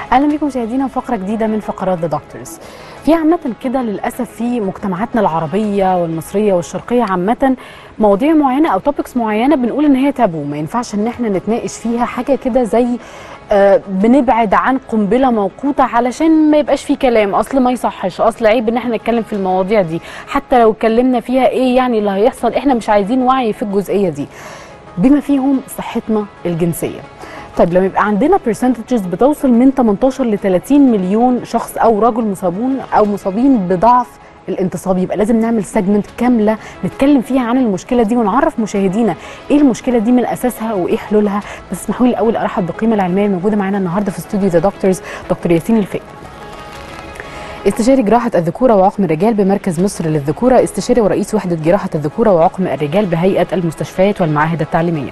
اهلا بكم مشاهدينا فقره جديده من فقرات ذا دكتورز في عامة كده للأسف في مجتمعاتنا العربية والمصرية والشرقية عامة مواضيع معينة أو توبكس معينة بنقول إن هي تابو ما ينفعش إن إحنا نتناقش فيها حاجة كده زي آه بنبعد عن قنبلة موقوتة علشان ما يبقاش في كلام أصل ما يصحش أصل عيب إن إحنا نتكلم في المواضيع دي حتى لو اتكلمنا فيها إيه يعني اللي هيحصل إحنا مش عايزين وعي في الجزئية دي بما فيهم صحتنا الجنسية طيب لما يبقى عندنا برسنتجز بتوصل من 18 ل 30 مليون شخص او رجل مصابون او مصابين بضعف الانتصاب يبقى لازم نعمل سيجمنت كامله نتكلم فيها عن المشكله دي ونعرف مشاهدينا ايه المشكله دي من اساسها وايه حلولها بس اسمحوا لي الاول ارحب بالقيمه العلميه الموجوده معانا النهارده في استوديو ذا دكتورز دكتور ياسين الفقي استشاري جراحة الذكورة وعقم الرجال بمركز مصر للذكورة استشاري ورئيس وحدة جراحة الذكورة وعقم الرجال بهيئة المستشفيات والمعاهد التعليمية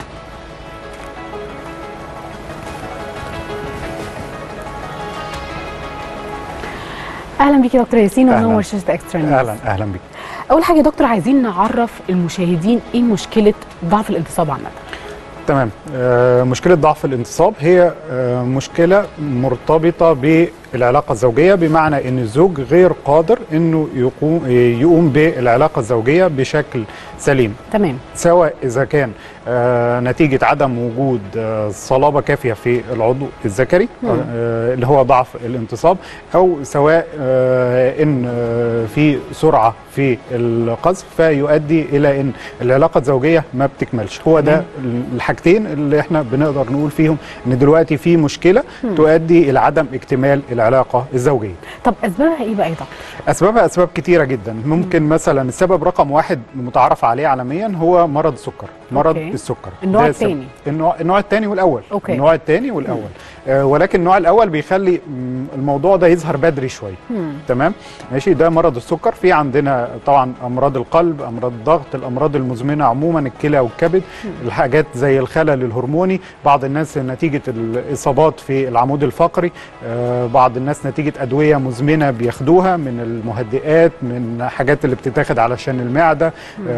اهلا بيك يا دكتور ياسين أهلاً. ومنور شاشه اكسترا نيوز. اهلا اهلا بك اول حاجه يا دكتور عايزين نعرف المشاهدين ايه مشكله ضعف الانتصاب عامه تمام آه مشكله ضعف الانتصاب هي آه مشكله مرتبطه بالعلاقه الزوجيه بمعنى ان الزوج غير قادر انه يقوم يقوم بالعلاقه الزوجيه بشكل سليم تمام سواء اذا كان آه نتيجه عدم وجود آه صلابه كافيه في العضو الذكري مم. آه اللي هو ضعف الانتصاب او سواء آه ان آه في سرعه في القذف فيؤدي الى ان العلاقه الزوجيه ما بتكملش هو ده الحاجتين اللي احنا بنقدر نقول فيهم ان دلوقتي في مشكله مم. تؤدي الى عدم اكتمال العلاقه الزوجيه طب اسبابها ايه بقى يا دكتور اسبابها اسباب كتيره جدا ممكن مثلا السبب رقم واحد متعارف عليه عالميا هو مرض السكر مرض أوكي. السكر النوع ده السبب. التاني. النوع النوع الثاني والاول أوكي. النوع الثاني والاول آه ولكن النوع الاول بيخلي مم، الموضوع ده يظهر بدري شويه مم. تمام ماشي ده مرض السكر في عندنا طبعا امراض القلب امراض الضغط الامراض المزمنه عموما الكلى والكبد الحاجات زي الخلل الهرموني بعض الناس نتيجه الاصابات في العمود الفقري آه بعض الناس نتيجه ادويه مزمنه بياخدوها من المهدئات من حاجات اللي بتتاخد علشان المعده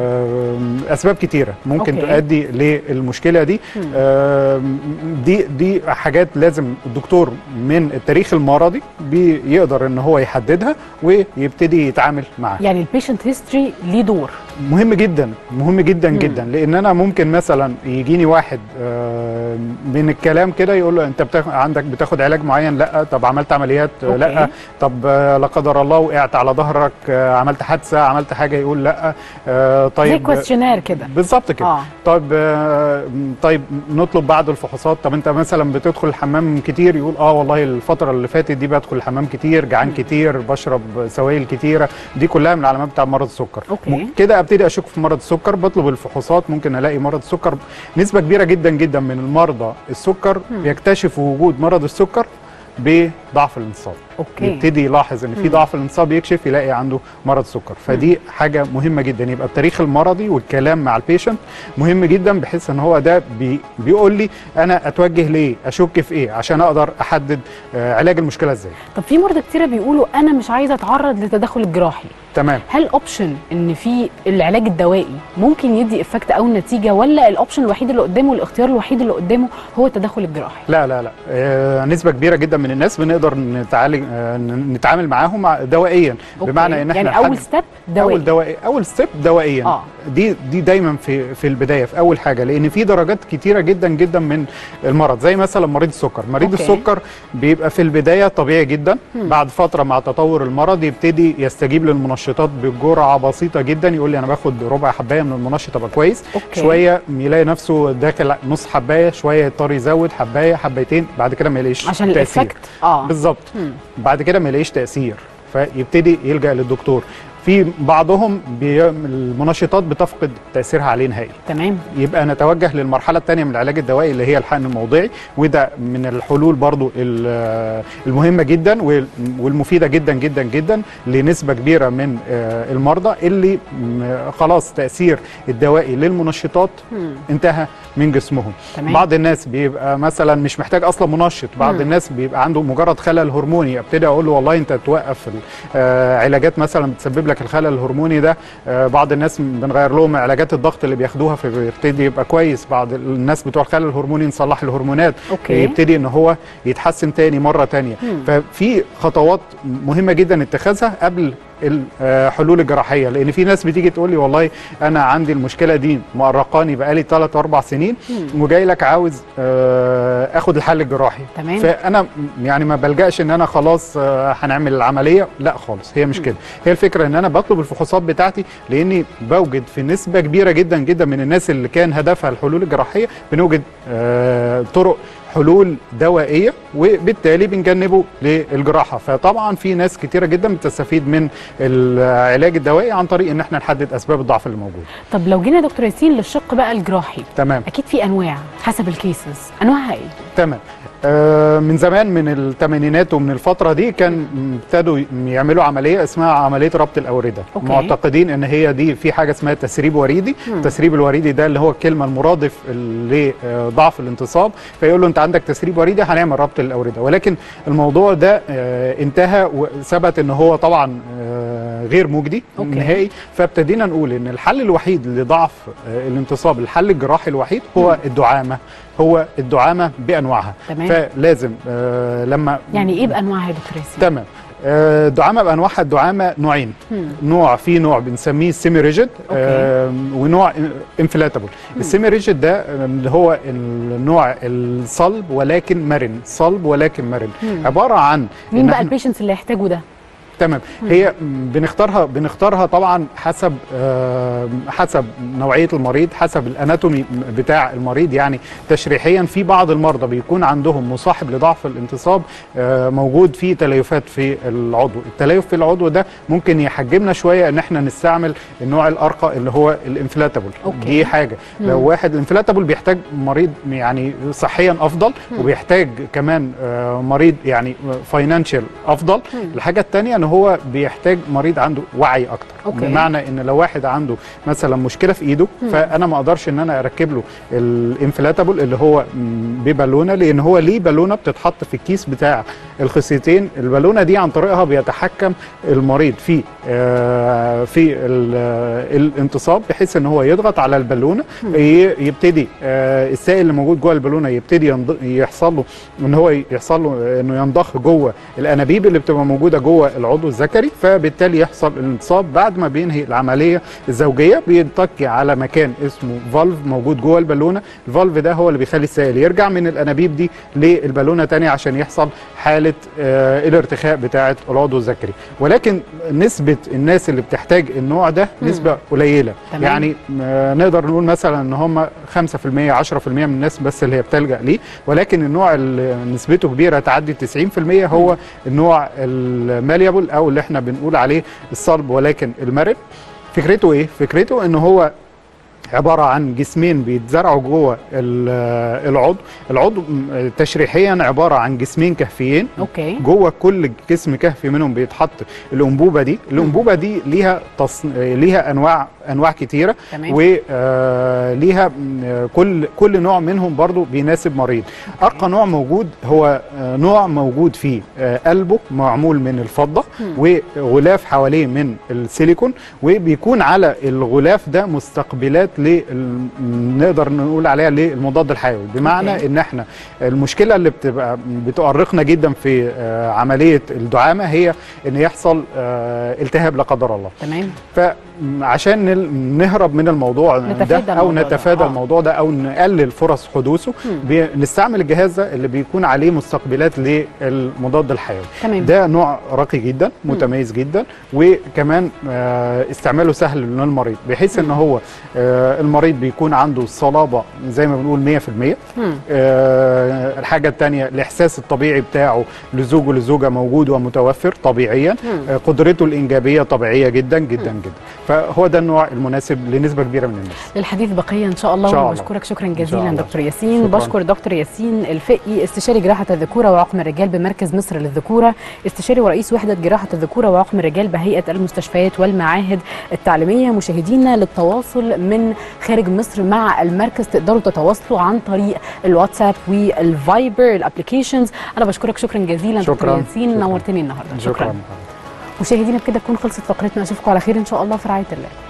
آه اسباب كتيره ممكن أوكي. تؤدي للمشكله دي مم. آه دي دي حاجات لازم الدكتور من التاريخ المرضي بيقدر ان هو يحددها ويبتدي يتعامل معاها يعني البيشنت هيستوري ليه دور مهم جدا مهم جدا مم. جدا لان انا ممكن مثلا يجيني واحد آه، من الكلام كده يقول له انت بتاخد عندك بتاخد علاج معين لا طب عملت عمليات آه، لا أوكي. طب آه، لا قدر الله وقعت على ظهرك آه، عملت حادثه عملت حاجه يقول لا آه، زي طيب كويستشنير كده بالظبط كده اه طيب آه، طيب نطلب بعد الفحوصات طب انت مثلا بتدخل الحمام كتير يقول اه والله الفتره اللي فاتت دي بدخل الحمام كتير جعان كتير بشرب سوائل كتيره دي كلها من العلامات بتاع مرض السكر أوكي. م- كده ابتدي اشك في مرض السكر بطلب الفحوصات ممكن الاقي مرض السكر نسبه كبيره جدا جدا من المرضى السكر مم. يكتشفوا وجود مرض السكر بضعف الانتصاب اوكي يبتدي يلاحظ ان في مم. ضعف الانتصاب يكشف يلاقي عنده مرض سكر فدي حاجه مهمه جدا يبقى التاريخ المرضي والكلام مع البيشنت مهم جدا بحيث ان هو ده بي بيقول لي انا اتوجه ليه اشك في ايه عشان اقدر احدد آه علاج المشكله ازاي طب في مرضى كتيره بيقولوا انا مش عايزه اتعرض للتدخل الجراحي تمام هل اوبشن ان في العلاج الدوائي ممكن يدي افكت او نتيجه ولا الاوبشن الوحيد اللي قدامه الاختيار الوحيد اللي قدامه هو التدخل الجراحي لا لا لا آه نسبه كبيره جدا من الناس بنقدر نتعالج آه نتعامل معاهم مع- دوائيا أوكي. بمعنى ان احنا يعني اول نحدد- ستيب دوائي اول دوائي اول ستيب دوائيا آه. دي دي دايما في في البدايه في اول حاجه لان في درجات كتيره جدا جدا من المرض زي مثلا مريض السكر مريض أوكي. السكر بيبقى في البدايه طبيعي جدا مم. بعد فتره مع تطور المرض يبتدي يستجيب للمنشطات بجرعه بسيطه جدا يقول لي انا باخد ربع حبايه من المنشط ابقى كويس أوكي. شويه يلاقي نفسه داخل نص حبايه شويه يضطر يزود حبايه حبايتين بعد كده ما يلاقيش عشان تأثير. الافكت اه بالظبط مم. بعد كده ما يلاقيش تاثير فيبتدي يلجا للدكتور في بعضهم بي... المنشطات بتفقد تاثيرها عليه نهائي تمام يبقى نتوجه للمرحله الثانيه من العلاج الدوائي اللي هي الحقن الموضعي وده من الحلول برضو ال- المهمه جدا وال- والمفيده جدا جدا جدا لنسبه كبيره من آه، المرضى اللي م- خلاص تاثير الدوائي للمنشطات مم. انتهى من جسمهم تمام. بعض الناس بيبقى مثلا مش محتاج اصلا منشط بعض مم. الناس بيبقى عنده مجرد خلل هرموني ابتدي اقول له والله انت توقف ال- آه، علاجات مثلا بتسبب لك الخلل الهرموني ده آه، بعض الناس بنغير لهم علاجات الضغط اللي بياخدوها فبيبتدي يبقى كويس بعض الناس بتوع الخلل الهرموني نصلح الهرمونات أوكي. يبتدي ان هو يتحسن تاني مره تانيه مم. ففي خطوات مهمه جدا اتخاذها قبل الحلول الجراحيه لان في ناس بتيجي تقول لي والله انا عندي المشكله دي مقرقاني بقالي 3 4 سنين وجاي لك عاوز آه، اخد الحل الجراحي تمام. فانا م- يعني ما بلجاش ان انا خلاص آه، هنعمل العمليه لا خالص هي مش كده هي الفكره ان انا بطلب الفحوصات بتاعتي لاني بوجد في نسبه كبيره جدا جدا من الناس اللي كان هدفها الحلول الجراحيه بنوجد آه، طرق حلول دوائيه وبالتالي بنجنبه للجراحه فطبعا في ناس كتيره جدا بتستفيد من العلاج الدوائي عن طريق ان احنا نحدد اسباب الضعف اللي موجود طب لو جينا يا دكتور ياسين للشق بقى الجراحي تمام اكيد في انواع حسب الكيسز انواعها ايه تمام آه، من زمان من الثمانينات ومن الفتره دي كان ابتدوا يعملوا عمليه اسمها عمليه ربط الاورده أوكي. معتقدين ان هي دي في حاجه اسمها تسريب وريدي مم. التسريب الوريدي ده اللي هو الكلمه المرادف لضعف الانتصاب فيقول له انت عندك تسريب وريدي هنعمل ربط الاورده ولكن الموضوع ده آه، انتهى وثبت ان هو طبعا آه، غير مجدي أوكي. نهائي فابتدينا نقول ان الحل الوحيد لضعف آه، الانتصاب الحل الجراحي الوحيد هو الدعامه هو الدعامه بانواعها تمام. فلازم آه لما يعني ايه بانواعها يا دكتور ياسين تمام آه، الدعامه بانواعها الدعامه نوعين مم. نوع في نوع بنسميه سيمي ريجيد أوكي. ونوع انفلاتابل السيمي ريجيد ده آه، اللي هو النوع الصلب ولكن مرن صلب ولكن مرن مم. عباره عن مين إن بقى إحنا- البيشنتس اللي هيحتاجوا ده تمام هي بنختارها بنختارها طبعا حسب آه، حسب نوعيه المريض حسب الاناتومي بتاع المريض يعني تشريحيا في بعض المرضى بيكون عندهم مصاحب لضعف الانتصاب آه، موجود في تليفات في العضو التليف في العضو ده ممكن يحجمنا شويه ان احنا نستعمل النوع الارقى اللي هو الانفلاتابل أوكي. دي حاجه لو واحد الانفلاتابل بيحتاج مريض يعني صحيا افضل وبيحتاج كمان آه، مريض يعني فاينانشال افضل الحاجه الثانيه ان هو بيحتاج مريض عنده وعي اكتر أوكي. بمعنى ان لو واحد عنده مثلا مشكله في ايده فانا ما اقدرش ان انا اركب له الانفلاتابل اللي هو م، ببالونه لان هو ليه بالونه بتتحط في الكيس بتاع الخصيتين البالونه دي عن طريقها بيتحكم المريض في آه، في ال- آه، الانتصاب بحيث ان هو يضغط على البالونه ي- يبتدي آه، السائل اللي موجود جوه البالونه يبتدي ينض- يحصل له ان هو يحصل له انه ينضخ جوه الانابيب اللي بتبقى موجوده جوه العضو الذكري فبالتالي يحصل الانتصاب بعد ما بينهي العمليه الزوجيه بيتكي على مكان اسمه فالف موجود جوه البالونه الفالف ده هو اللي بيخلي السائل يرجع من الانابيب دي للبالونه تاني عشان يحصل حاله آه الارتخاء بتاعه العضو الذكري ولكن نسبه الناس اللي بتحتاج النوع ده نسبه قليله تمام. يعني آه نقدر نقول مثلا ان هم 5% 10% من الناس بس اللي هي بتلجا ليه ولكن النوع اللي نسبته كبيره تعدي 90% هو النوع الماليابل او اللي احنا بنقول عليه الصلب ولكن المرن فكرته ايه فكرته ان هو عباره عن جسمين بيتزرعوا جوه ال- العضو العضو م- تشريحيا عباره عن جسمين كهفيين اوكي جوه كل جسم كهفي منهم بيتحط الانبوبه دي الانبوبه دي ليها تصن... ليها انواع انواع كتيره تمام. وليها كل كل نوع منهم برضو بيناسب مريض ارقى نوع موجود هو آه، نوع موجود فيه آه، قلبه معمول من الفضه وغلاف حواليه من السيليكون وبيكون على الغلاف ده مستقبلات لل... نقدر نقول عليها للمضاد الحيوي بمعنى أوكي. ان احنا المشكله اللي بتبقى بتؤرقنا جدا في آه، عمليه الدعامه هي ان يحصل آه، التهاب لا قدر الله تمام فعشان نل- نهرب من الموضوع نتفادى ده او الموضوع ده. نتفادى آه. الموضوع ده او نقلل فرص حدوثه بنستعمل الجهاز ده اللي بيكون عليه مستقبلات للمضاد الحيوي تمام. ده نوع راقي جدا متميز جدا وكمان آه، استعماله سهل للمريض بحيث ان هو آه، المريض بيكون عنده صلابه زي ما بنقول 100% مم. آه، الحاجة التانية الإحساس الطبيعي بتاعه لزوجه لزوجة موجود ومتوفر طبيعيا آه، قدرته الإنجابية طبيعية جدا جدا جدا فهو ده النوع المناسب لنسبة كبيرة من الناس للحديث بقيه ان شاء الله إن شاء الله. وبشكرك شكرا إن شاء جزيلا الله. دكتور ياسين شكراً. بشكر دكتور ياسين الفقي استشاري جراحه الذكوره وعقم الرجال بمركز مصر للذكوره استشاري ورئيس وحده جراحه الذكوره وعقم الرجال بهيئه المستشفيات والمعاهد التعليميه مشاهدينا للتواصل من خارج مصر مع المركز تقدروا تتواصلوا عن طريق الواتساب والفايبر الابلكيشنز انا بشكرك شكرا جزيلا شكراً. دكتور ياسين شكراً. نورتني النهارده شكرا مشاهدينا بكده تكون خلصت فقرتنا اشوفكم على خير ان شاء الله في رعايه الله